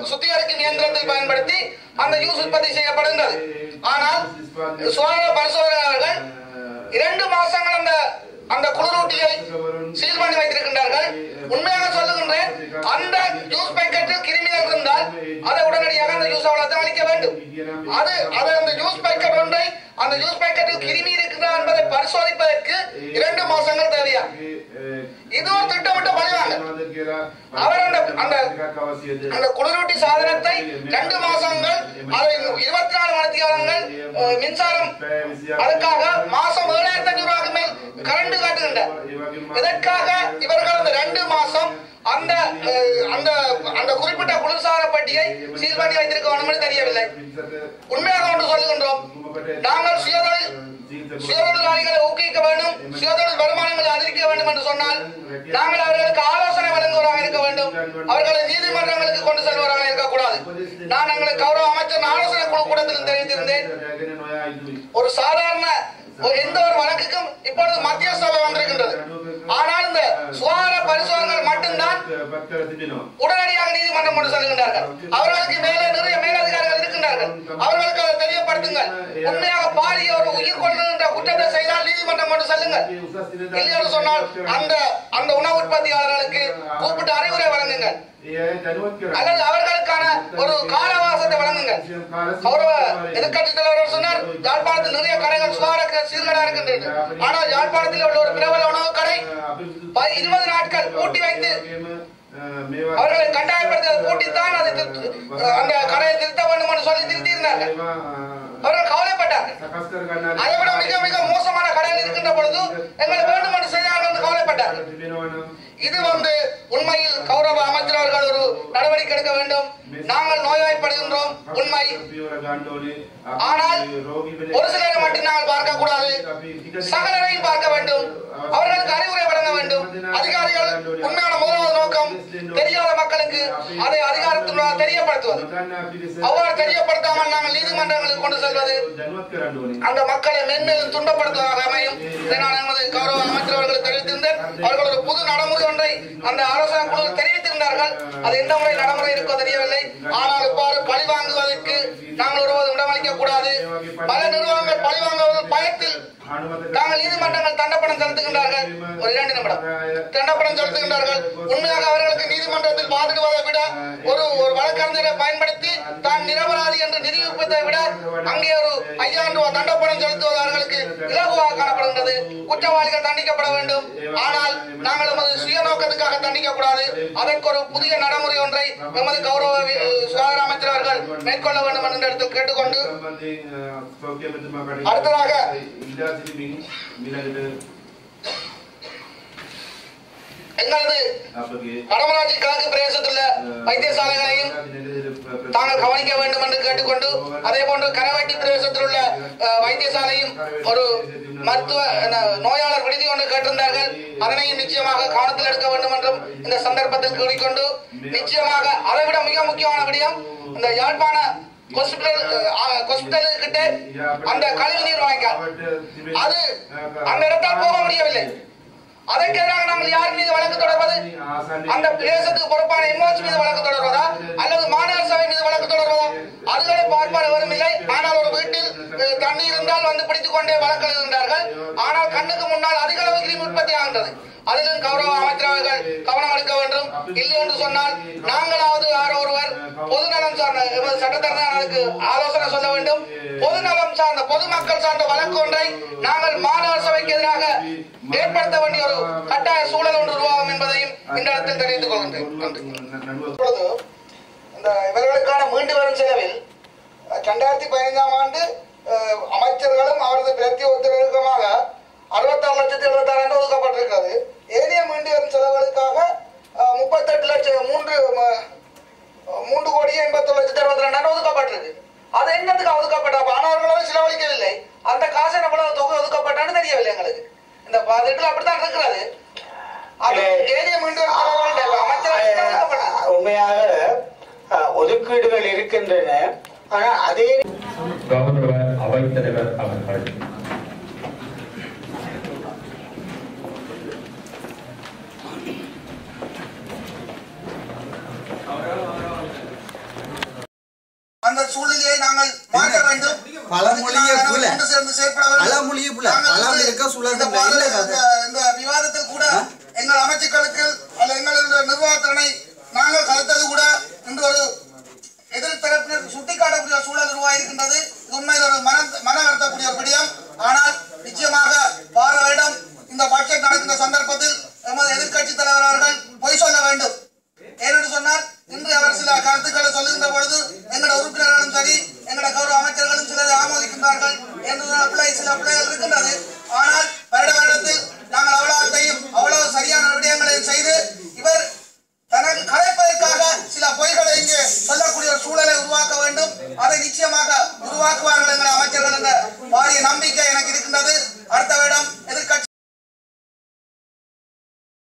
சுத்திகரிக்கும் இயந்திரத்தை பயன்படுத்தி அந்த ஜூஸ் உற்பத்தி செய்யப்படுகின்றது ஆனால் சுகாதார பரிசோதனையாளர்கள் இரண்டு மாசங்கள் அந்த அந்த குளிரூட்டியை சீல் பண்ணி வைத்திருக்கின்றார்கள் உண்மையாக சொல்லுகின்றேன் அந்த ஜூஸ் பேக்கெட்டில் கிருமிகள் இருந்தால் அதை உடனடியாக அந்த ஜூஸ் அவ்வளவு அளிக்க வேண்டும் அது அது அந்த ஜூஸ் பேக்கெட் ஒன்றை அந்த ஜூஸ் பேக்கெட்டில் கிருமி இருக்கிறதா என்பதை பரிசோதிப்பதற்கு இரண்டு மாசங்கள் தேவையா இது ஒரு திட்டமிட்ட பழிவாங்க அவர் அந்த அந்த அந்த குளிரூட்டி சாதனத்தை ரெண்டு மாசங்கள் அதை இருபத்தி நாலு மணித்தியாலங்கள் அஹ், மின்சாரம் அதுக்காக மாசம் ஏழாயிரத்தி ஐநூறு ரூபாய்க்கு மேல் கரண்ட் காட்டுகின்றார் இதற்காக இவர்கள் அந்த ரெண்டு மாசம் அந்த அஹ், அந்த அந்த குறிப்பிட்ட குளிர்சாதன பெட்டியை சீல் பண்ணி வைத்திருக்க வேண்டும்னு தெரியவில்லை உண்மையாக ஒன்று சொல்லுகின்றோம் நாங்கள் சுயதொழில் சுயதொழிலாளிகளை ஊக்குவிக்க வேண்டும் சுயதொழில் வருமானங்களை அதிகரிக்க வேண்டும் என்று சொன்னால் நாங்கள் அவர்களுக்கு ஆலோசனை வழங்குவதாக இருக்க வேண்டும் அவர்களை நீதிமன்றங்களுக்கு கொண்டு செல்வதாக இருக்கக்கூடாது நான் எங்களுக்கு கௌரவ அமைச்சர் ஆலோசனை குழு கூட்டத்தில் தெரிவித்திருந்தேன் ஒரு சாதாரண ஒரு எந்த ஒரு வழக்குக்கும் இப்பொழுது மத்திய சபை வந்திருக்கின்றது ஆனால் இந்த சுகாதார பரிசோதனைகள் மட்டும்தான் உடனடியாக நீதிமன்றம் கொண்டு செல்கின்றார்கள் அவர்களுக்கு மேலே நிறைய மேலதிகாரிகள் இருக்கின்றார்கள் அவர்களுக்கு அதை தெரியப்படுத்துங்கள் உண்மையாக பாரிய ஒரு உயிர் கொள்கின்ற குற்றத்தை செய்தால் நீதிமன்றம் கொண்டு செல்லுங்கள் இல்லை என்று சொன்னால் அந்த அந்த உணவு உற்பத்தியாளர்களுக்கு கூப்பிட்டு அறிவுரை வழங்குங்கள் அல்லது அவர்களுக்கான ஒரு கால அவகாசத்தை வழங்குங்கள் கௌரவ எதிர்கட்சி தலைவர் சொன்னார் யாழ்ப்பாணத்தில் நிறைய கடைகள் சுகாதார சீர்கடா இருக்கின்றது ஆனால் யாழ்ப்பாணத்தில் உள்ள ஒரு பிரபல உணவு கடை ப- இருபது நாட்கள் பூட்டி வைத்து அவர்களை கட்டாயப்படுத்தி அதை பூட்டித்தான் அதை திருத்த- அந்த கடையை திருத்த வேண்டும் என்று சொல்லி திருத்தியிருந்தார்கள் அவர்கள் கவலைப்பட்டார்கள் அதை விட மிக மிக மோசமான கடையில் இருக்கின்ற பொழுது எங்களை வேண்டும் என்று செய்தார்கள் என்று கவலைப்பட்டார்கள் இது வந்து உண்மையில் கௌரவ அமைச்சர் அவர்கள் ஒரு நடவடிக்கை எடுக்க வேண்டும் நாங்கள் நோய்வாய்ப்படுகின்றோம் உண்மை ஆனால் ஒரு சிலரை மட்டும் நாங்கள் பார்க்க கூடாது சகலரையும் பார்க்க வேண்டும் அவர்களுக்கு அறிவுரை வழங்க வேண்டும் அதிகாரிகள் உண்மையான முதலாவது நோக்கம் தெரியாத மக்களுக்கு அதை அதிகாரத்துடன் தெரியப்படுத்துவது அவ்வாறு தெரியப்படுத்தாமல் நாங்கள் நீதிமன்றங்களுக்கு கொண்டு செல்வது அந்த மக்களை மென்மேலும் துன்பப்படுத்துவதாக அமையும் இதை நான் எமது கௌரவ அமைச்சர் அவர்களுக்கு தெரிவித்திருந்தேன் அவர்கள் ஒரு புது நடைமுறை ஒன்றை அந்த ஆலோசனை குழு தெரிவித்திருந்தார்கள் அது எந்த முறை நடைமுறை இருக்கோ தெரியவில்லை ஆனால் இவ்வாறு பழி வாங்குவதற்கு நாங்கள் ஒருவரும் இடமளிக்க கூடாது பல நிறுவனங்கள் பழி வாங்குவது பயத்தில் நாங்கள் நீதிமன்றங்கள் தண்டப்பணம் செலுத்துகின்றார்கள் ஒரு இரண்டு நிமிடம் தண்டப்பணம் செலுத்துகின்றார்கள் உண்மையாக அவர்களுக்கு நீதிமன்றத்தில் வாதிடுவதை விட ஒரு ஒரு வழக்கறிஞரை பயன்படுத்தி தான் நிரபராதி என்று நிரூபிப்பதை விட அங்கே ஒரு ஐயாயிரம் ரூபாய் தண்டப்பணம் செலுத்துவது அவர்களுக்கு இலகுவாக காணப்படுகின்றது குற்றவாளிகள் தண்டிக்கப்பட வேண்டும் ஆனால் நாங்கள் எமது சுய நோக்கத்துக்காக தண்டிக்கக்கூடாது அதற்கு ஒரு புதிய நடைமுறை ஒன்றை எமது கௌரவ வி- சுகாதார அமைச்சர் அவர்கள் மேற்கொள்ள வேண்டும் என்ற இடத்தில் கேட்டுக்கொண்டு அடுத்ததாக எங்களது வடமராட்சி கிழக்கு பிரதேசத்தில் வைத்தியசாலைகளையும் தாங்கள் கவனிக்க வேண்டும் என்று கேட்டுக்கொண்டு அதே போன்று கரவட்டி பிரதேசத்தில் உள்ள அஹ், வைத்தியசாலையும் ஒரு மருத்துவ அஹ், நோயாளர் விடுதி ஒன்று கேட்டிருந்தார்கள் அதனையும் நிச்சயமாக கவனத்தில் எடுக்க வேண்டும் என்றும் இந்த சந்தர்ப்பத்தில் கூறிக்கொண்டு நிச்சயமாக அதை விட மிக முக்கியமான விடயம் இந்த யாழ்ப்பாண ஹாஸ்பிட்டல் ஹாஸ்பிட்டல் கிட்ட அந்த கழிவு நீர் வாய்க்கால் அது அந்த இடத்தால் போக முடியவில்லை அதற்கு எதிராக நாங்கள் யார் மீது வழக்கு தொடர்வது அந்த பிரதேசத்துக்கு பொறுப்பான எம்ஓஎச் மீது வழக்கு தொடர்வதா அல்லது மாநகர சபை மீது வழக்கு தொடர்வதா அதுகளை பார்ப்பார் எவரும் இல்லை ஆனால் ஒரு வீட்டில் அஹ், தண்ணீர் இருந்தால் வந்து பிடித்துக் கொண்டே வழக்கு எழுதுகின்றார்கள் ஆனால் கண்ணுக்கு முன்னால் அதிக அளவு கிருமி உற்பத்தி ஆகின்றது அதிலும் கௌரவ அமைச்சர் அவர்கள் கவனம் எடுக்க வேண்டும் இல்லை என்று சொன்னால் நாங்களாவது யாரோ ஒருவர் பொதுநலம் சார்ந்த எமது சட்டத்தரனுக்கு ஆலோசனை சொல்ல வேண்டும் பொதுநலம் சார்ந்த பொதுமக்கள் சார்ந்த வழக்கு ஒன்றை நாங்கள் மாநகர சபைக்கு எதிராக ஏற்படுத்த வேண்டிய ஒரு கட்டாய சூழல் ஒன்று உருவாகும் என்பதையும் இந்த இடத்தில் தெரிவித்துக் கொள்கின்றேன் நன்றி. இப்பொழுது இந்த இவர்களுக்கான மீண்டு வரும் செலவில் ரெண்டாயிரத்தி பதினைந்தாம் ஆண்டு அஹ், அமைச்சர்களும் அவரது பிரத்தி ஒத்துழைப்புமாக அறுபத்தாறு லட்சத்தி எழுபத்தாறு ஒதுக்கப்பட்டிருக்கிறது ஏனைய மீண்டு வரும் செலவுகளுக்காக அஹ், முப்பத்தெட்டு லட்சம் மூன்று ம- மூன்று கோடி எண்பத்தொரு லட்சத்தி அறுபத்தி ரெண்டாயிரம் ஒதுக்கப்பட்டிருக்கு அது என்னத்துக்கு ஒதுக்கப்பட்ட மாணவர்களும் செலவழிக்கவில்லை அந்த காசு எவ்வளவு தொகை ஒதுக்கப்பட்டான்னு தெரியவில்லை எங்களுக்கு இந்த பதினெட்டுல அப்படித்தான் இருக்கிறது அது ஏனைய மீண்டு வரும் செலவுகள் அமைச்சர்கள் ஒதுக்கப்பட்டது உண்மையாக அஹ், ஒதுக்கீடுகள் இருக்கின்றன ஆனால் அதே கௌரவ அவைத்தலைவர் அவர்கள் அந்த சூழ்நிலையை நாங்கள் மாற்ற வேண்டும் பழமொழியே அதுக்கு புல. நாங்கள் ஒன்று சேர்ந்து செயற்பட வேண்டும். பழமொழியே புல. நாங்கள் பழம் வந்து இருக்க சுழல் இந்த இல்லை. பாத- இல்லை கதை. இந்த- இந்த விவாதத்தில் கூட எங்கள் அமைச்சுக்களுக்கு அல்ல எங்களுடைய நிர்வாகத்திறனை நாங்கள் கலைத்தது கூட இன்று ஒரு எதிர்த்தரப்பினர் சுட்டிக்காட்டக்கூடிய சூழல் உருவாகியிருக்கின்றது இது உண்மையில் ஒரு மன மன வருத்தக்கூடிய ஒரு விடயம் ஆனால் நிச்சயமாக வார வருடம் இந்த பட்ஜெட் நடக்கின்ற சந்தர்ப்பத்தில் எமது எதிர்க்கட்சி தலைவர் அவர்கள்